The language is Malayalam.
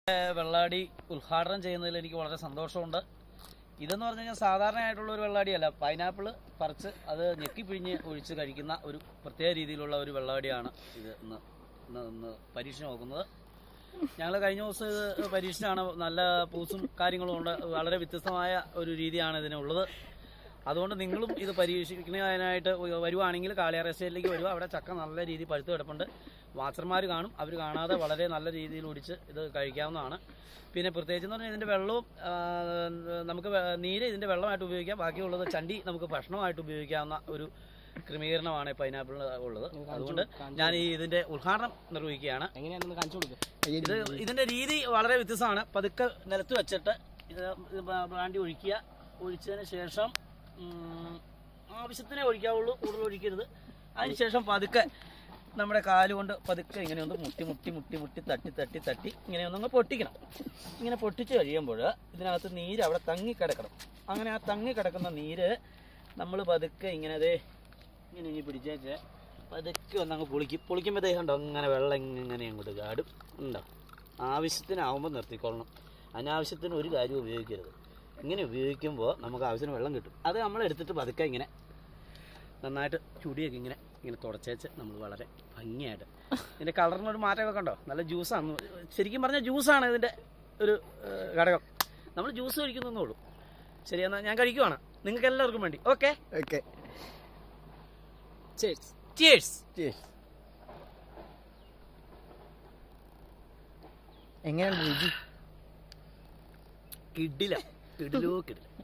വെള്ളാടി ഉദ്ഘാടനം ചെയ്യുന്നതിൽ എനിക്ക് വളരെ സന്തോഷമുണ്ട് ഇതെന്ന് പറഞ്ഞു കഴിഞ്ഞാൽ സാധാരണയായിട്ടുള്ള ഒരു വെള്ളാടിയല്ല പൈനാപ്പിൾ പറിച്ച് അത് ഞെക്കി പിഴിഞ്ഞ് ഒഴിച്ച് കഴിക്കുന്ന ഒരു പ്രത്യേക രീതിയിലുള്ള ഒരു വെള്ളാടിയാണ് ഇത് ഇന്ന് ഇന്ന് ഇന്ന് പരീക്ഷ നോക്കുന്നത് ഞങ്ങൾ കഴിഞ്ഞ ദിവസം ഇത് പരീക്ഷയാണ് നല്ല പൂസും കാര്യങ്ങളും ഉണ്ട് വളരെ വ്യത്യസ്തമായ ഒരു രീതിയാണ് ഇതിനുള്ളത് അതുകൊണ്ട് നിങ്ങളും ഇത് പരീക്ഷിക്കുന്നതിനായിട്ട് വരുവാണെങ്കിൽ കാളിയാർ എസ്റ്റേറ്റിലേക്ക് വരുക അവിടെ ചക്ക നല്ല രീതിയിൽ പഴുത്ത് കിടപ്പുണ്ട് വാച്ചർമാർ കാണും അവർ കാണാതെ വളരെ നല്ല രീതിയിൽ ഒടിച്ച് ഇത് കഴിക്കാവുന്നതാണ് പിന്നെ പ്രത്യേകിച്ച് എന്ന് പറഞ്ഞാൽ ഇതിൻ്റെ വെള്ളവും ആ, നമുക്ക് വെ- നീര് ഇതിൻ്റെ വെള്ളമായിട്ട് ഉപയോഗിക്കാം ബാക്കിയുള്ളത് ചണ്ടി നമുക്ക് ഭക്ഷണമായിട്ട് ഉപയോഗിക്കാവുന്ന ഒരു ക്രമീകരണമാണ് പൈനാപ്പിളിന് ഉള്ളത് അതുകൊണ്ട് ഞാൻ ഈ ഇതിൻ്റെ ഉദ്ഘാടനം നിർവഹിക്കുകയാണ് എങ്ങനെയാണെന്ന് കാണിച്ചു കൊടുക്കും ഇത് ഇതിന്റെ രീതി വളരെ വ്യത്യസ്തമാണ് പതുക്കെ നിലത്ത് വെച്ചിട്ട് ഇത് ഇത് ബ്രാ- ബ്രാൻഡി ഒഴിക്കുക ഒഴിച്ചതിന് ശേഷം ഉം, ആവശ്യത്തിനേ ഒഴിക്കാവുള്ളൂ കൂടുതൽ ഒഴിക്കരുത് അതിനുശേഷം പതുക്കെ നമ്മുടെ കാലുകൊണ്ട് പതുക്കെ ഇങ്ങനെ ഒന്ന് മുട്ടി മുട്ടി മുട്ടി മുട്ടി തട്ടി തട്ടി തട്ടി ഇങ്ങനെ ഒന്നങ്ങ് പൊട്ടിക്കണം ഇങ്ങനെ പൊട്ടിച്ച് കഴിയുമ്പോൾ ഇതിനകത്ത് നീര് അവിടെ തങ്ങി കിടക്കണം അങ്ങനെ ആ തങ്ങി കിടക്കുന്ന നീര് നമ്മൾ പതുക്കെ ഇങ്ങനെ അതേ ഇങ്ങനെ ഇനി പിടിച്ചേച്ച് പതുക്കെ ഒന്നങ്ങ് പൊളിക്കും പൊളിക്കുമ്പോഴത്തേ കണ്ടോ അങ്ങനെ വെള്ളം ഇങ്ങനെ അങ്ങോട്ട് ചാടും ഉണ്ടോ ആവശ്യത്തിനാവുമ്പോൾ നിർത്തിക്കൊള്ളണം അനാവശ്യത്തിന് ഒരു കാര്യം ഉപയോഗിക്കരുത് ഇങ്ങനെ ഉപയോഗിക്കുമ്പോൾ നമുക്ക് ആവശ്യത്തിന് വെള്ളം കിട്ടും അത് നമ്മൾ എടുത്തിട്ട് പതുക്കെ ഇങ്ങനെ നന്നായിട്ട് ചുടിയൊക്കെ ഇങ്ങനെ ഇങ്ങനെ തുടച്ചേച്ച് നമ്മൾ വളരെ ഭംഗിയായിട്ട് ഇതിൻ്റെ കളറിനൊരു മാറ്റമൊക്കെ കണ്ടോ നല്ല ജ്യൂസാണ് ശരിക്കും പറഞ്ഞാൽ ജ്യൂസാണ് ഇതിൻ്റെ ഒരു ഏഹ്, ഘടകം നമ്മൾ ജ്യൂസ് കഴിക്കുന്നേ ഉള്ളൂ ശരി എന്നാൽ ഞാൻ കഴിക്കുവാണ് നിങ്ങൾക്ക് എല്ലാവർക്കും വേണ്ടി ഓക്കെ ഓക്കെ ചേച്ചി ചിയേഴ്സ് എങ്ങനെയുണ്ട് രുചി കിഡില കിഡിലോ കിഡില